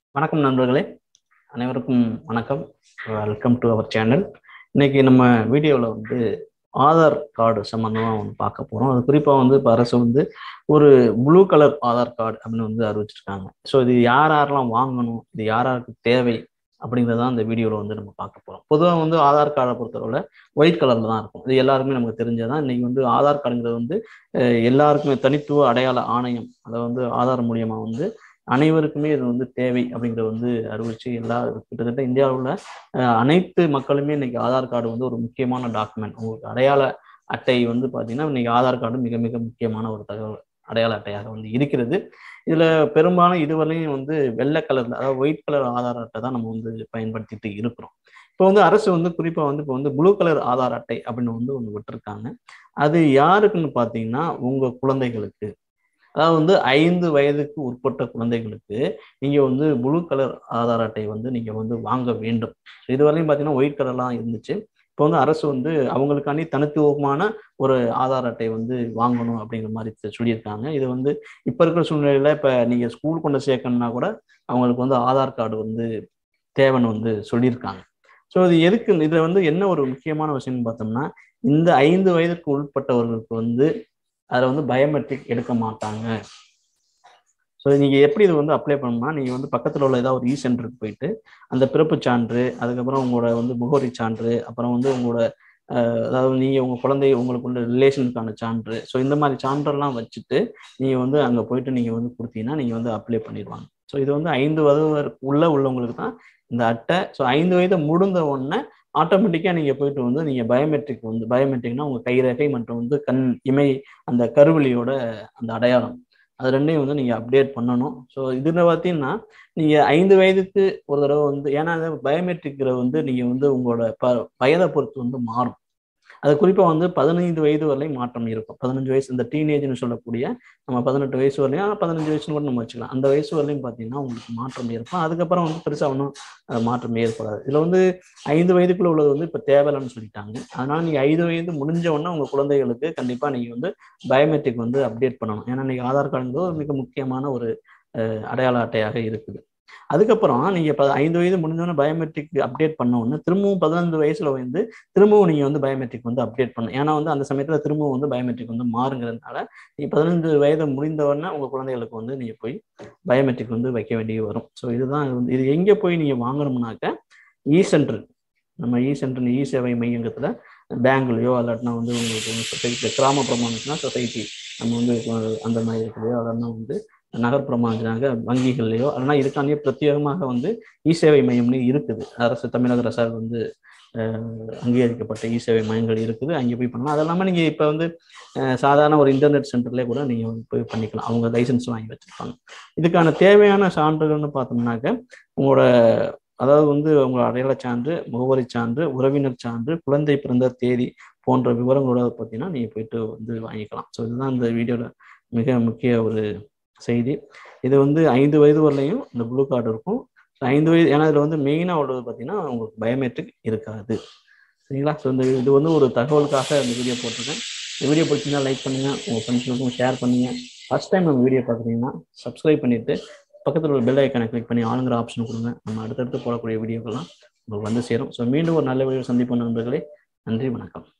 வணக்கம் நண்பர்களே அனைவருக்கும் வணக்கம் வெல்கம் டு அவர் சேனல் இன்னைக்கு நம்ம வீடியோவில் வந்து ஆதார் கார்டு சம்மந்தமாக ஒன்று பார்க்க போகிறோம் அது குறிப்பாக வந்து இப்போ அரசு வந்து ஒரு ப்ளூ கலர் ஆதார் கார்டு அப்படின்னு வந்து அறிவிச்சிருக்காங்க ஸோ இது யார் யாரெல்லாம் வாங்கணும் இது யார் யாருக்கு தேவை அப்படிங்கிறதான் இந்த வீடியோவில் வந்து நம்ம பார்க்க போகிறோம் பொதுவாக வந்து ஆதார் கார்டை பொறுத்தவரை ஒயிட் கலரில் தான் இருக்கும் இது எல்லாருக்குமே நமக்கு தெரிஞ்சதான் இன்னைக்கு வந்து ஆதார் கார்டுங்கிறது வந்து அஹ், எல்லாருக்குமே தனித்துவ அடையாள ஆணையம் அதை வந்து ஆதார் மூலியமாக வந்து அனைவருக்குமே இது வந்து தேவை அப்படிங்கிறத வந்து அறிவிச்சு எல்லா கிட்டத்தட்ட இந்தியாவில் உள்ள அஹ், அனைத்து மக்களுமே இன்னைக்கு ஆதார் கார்டு வந்து ஒரு முக்கியமான டாக்குமெண்ட் உங்களுக்கு அடையாள அட்டை வந்து பார்த்தீங்கன்னா இன்னைக்கு ஆதார் கார்டு மிக மிக முக்கியமான ஒரு தகவல் அடையாள அட்டையாக வந்து இருக்கிறது இதுல பெரும்பாலும் இதுவரையும் வந்து வெள்ளை கலர்ல அதாவது ஒயிட் கலர் ஆதார் அட்டை தான் நம்ம வந்து பயன்படுத்திட்டு இருக்கிறோம் இப்போ வந்து அரசு வந்து குறிப்பா வந்து இப்போ வந்து ப்ளூ கலர் ஆதார் அட்டை அப்படின்னு வந்து ஒன்று விட்டுருக்காங்க அது யாருக்குன்னு பார்த்தீங்கன்னா உங்க குழந்தைகளுக்கு அதாவது வந்து ஐந்து வயதுக்கு உட்பட்ட குழந்தைகளுக்கு நீங்க வந்து ப்ளூ கலர் ஆதார் அட்டை வந்து நீங்க வந்து வாங்க வேண்டும் இதுவரையும் பார்த்தீங்கன்னா ஒயிட் கலர்லாம் இருந்துச்சு இப்போ வந்து அரசு வந்து அவங்களுக்காண்டி தனித்துவமான ஒரு ஆதார் அட்டை வந்து வாங்கணும் அப்படிங்கிற மாதிரி தெ- சொல்லியிருக்காங்க இது வந்து இப்போ இருக்கிற சூழ்நிலையில இப்போ நீங்க ஸ்கூல் கொண்டு சேர்க்கணும்னா கூட அவங்களுக்கு வந்து ஆதார் கார்டு வந்து தேவைன்னு வந்து சொல்லியிருக்காங்க ஸோ இது எதுக்கு இதில் வந்து என்ன ஒரு முக்கியமான விஷயம்னு பார்த்தோம்னா இந்த ஐந்து வயதுக்கு உட்பட்டவர்களுக்கு வந்து அதில் வந்து பயோமெட்ரிக் எடுக்க மாட்டாங்க ஸோ நீங்கள் எப்படி இது வந்து அப்ளை பண்ணணும்னா நீங்கள் வந்து பக்கத்தில் உள்ள ஏதாவது ஒரு இ சென்டருக்கு போயிட்டு அந்த பிறப்பு சான்று அதுக்கப்புறம் உங்களோட வந்து முகவரி சான்று அப்புறம் வந்து உங்களோட அஹ், அதாவது நீங்கள் உங்கள் குழந்தை உங்களுக்குள்ள ரிலேஷனுக்கான சான்று ஸோ இந்த மாதிரி சான்றெல்லாம் வச்சுட்டு நீங்கள் வந்து அங்கே போயிட்டு நீங்கள் வந்து கொடுத்தீங்கன்னா நீங்கள் வந்து அப்ளை பண்ணிடுவாங்க ஸோ இது வந்து ஐந்து வயது உள்ள உள்ளவங்களுக்கு தான் இந்த அட்டை ஸோ ஐந்து வயது முடிந்த உடனே ஆட்டோமேட்டிக்காக நீங்கள் போயிட்டு வந்து நீங்கள் பயோமெட்ரிக் வந்து பயோமெட்ரிக்னா உங்கள் கைரேகை மற்றும் வந்து கண் இமை அந்த கருவிலியோட அந்த அடையாளம் அது ரெண்டையும் வந்து நீங்கள் அப்டேட் பண்ணணும் ஸோ இதில் பார்த்தீங்கன்னா நீங்கள் ஐந்து வயதுக்கு ஒரு தடவை வந்து ஏன்னா பயோமெட்ரிக்கில் வந்து நீங்கள் வந்து உங்களோட ப வயதை பொறுத்து வந்து மாறும் அது குறிப்பாக வந்து பதினைந்து வயது வரலையும் மாற்றம் இருக்கும் பதினஞ்சு வயசு இந்த டீனேஜ்னு சொல்லக்கூடிய நம்ம பதினெட்டு வயசு வரலையும் ஆனா பதினஞ்சு வயசுன்னு கூட நம்ம வச்சுக்கலாம் அந்த வயசு வரலையும் பார்த்தீங்கன்னா உங்களுக்கு மாற்றம் இருக்கும் அதுக்கப்புறம் வந்து பெருசாக ஒன்றும் அஹ், மாற்றம் ஏற்படாது இதில் வந்து ஐந்து வயதுக்குள்ள உள்ளது வந்து இப்போ தேவையில்லைன்னு சொல்லிட்டாங்க அதனால நீங்கள் ஐந்து வயது முடிஞ்ச உடனே உங்கள் குழந்தைகளுக்கு கண்டிப்பாக நீங்கள் வந்து பயோமெட்ரிக் வந்து அப்டேட் பண்ணணும் ஏன்னா இன்னைக்கு ஆதார் கார்டுங்கிறது ஒரு மிக முக்கியமான ஒரு அஹ், அடையாள அட்டையாக இருக்குது அதுக்கப்புறம் நீங்கள் இப்போ ஐந்து வயது முடிஞ்சோடனே பயோமெட்ரிக் அப்டேட் பண்ண உடனே திரும்பவும் பதினஞ்சு வயசுல வந்து திரும்பவும் நீங்கள் வந்து பயோமெட்ரிக் வந்து அப்டேட் பண்ணணும் ஏன்னா வந்து அந்த சமயத்தில் திரும்பவும் வந்து பயோமெட்ரிக் வந்து மாறுங்கிறதுனால நீங்கள் பதினஞ்சு வயது முடிந்த உடனே உங்கள் குழந்தைகளுக்கு வந்து நீங்கள் போய் பயோமெட்ரிக் வந்து வைக்க வேண்டிய வரும் ஸோ இதுதான் இது வந்து இது எங்கே போய் நீங்கள் வாங்கணும்னாக்க இ சென்டர் நம்ம இ சென்டர் இ சேவை மையங்கத்தில் பேங்க்லையோ இல்லாட்டினா வந்து உங்களுக்கு வந்து சொசைட்டி கிராமப்புறமானுச்சுன்னா சொசைட்டி நம்ம வந்து அஹ், அந்த மாதிரி இருக்குலையோ அதெல்லாம் வந்து நகர்ப்புறமானாங்க வங்கிகள்லையோ அதெல்லாம் இதுக்காண்டியே பிரத்யேகமாக வந்து இ சேவை மையம்னு இருக்குது அரசு தமிழக அரசால் வந்து அஹ், அங்கீகரிக்கப்பட்ட இ சேவை மையங்கள் இருக்குது அங்கே போய் பண்ணலாம் அது இல்லாமல் நீங்கள் இப்போ வந்து அஹ், சாதாரண ஒரு இன்டர்நெட் சென்டர்லேயே கூட நீங்கள் வந்து போய் பண்ணிக்கலாம் அவங்க லைசன்ஸ் வாங்கி வச்சுருப்பாங்க இதுக்கான தேவையான சான்றுகள்னு பார்த்தோம்னாக்க உங்களோட அதாவது வந்து உங்களோட அடையாள சான்று முகவரி சான்று உறவினர் சான்று குழந்தை பிறந்த தேதி போன்ற விவரங்களோட பார்த்தீங்கன்னா நீங்கள் போயிட்டு வந்து வாங்கிக்கலாம் ஸோ இதுதான் இந்த வீடியோவில் மிக முக்கிய ஒரு செய்தி இது வந்து ஐந்து வயது வரலையும் இந்த ப்ளூ கார்டு இருக்கும் So, ஐந்து வயது ஏன்னா இதில் வந்து மெயினாக உள்ளது பார்த்தீங்கன்னா உங்களுக்கு பயோமெட்ரிக் இருக்காது சரிங்களா ஸோ இந்த இது வந்து ஒரு தகவலுக்காக இந்த வீடியோ போட்டிருக்கேன் இந்த வீடியோ பிடிச்சிங்கன்னா லைக் பண்ணுங்கள் உங்கள் ஃப்ரெண்ட்ஸுக்கும் ஷேர் பண்ணுங்கள் ஃபர்ஸ்ட் டைம் நம்ம வீடியோ பார்க்குறீங்கன்னா சப்ஸ்கிரைப் பண்ணிவிட்டு பக்கத்தில் ஒரு பெல் ஐக்கானை கிளிக் பண்ணி ஆளுங்கிற ஆப்ஷன் கொடுங்க நம்ம அடுத்தடுத்து போடக்கூடிய வீடியோக்கெல்லாம் உங்களுக்கு வந்து சேரும் ஸோ மீண்டும் ஒரு நல்ல வீடியோ சந்திப்போம் நண்பர்களே நன்றி வணக்கம்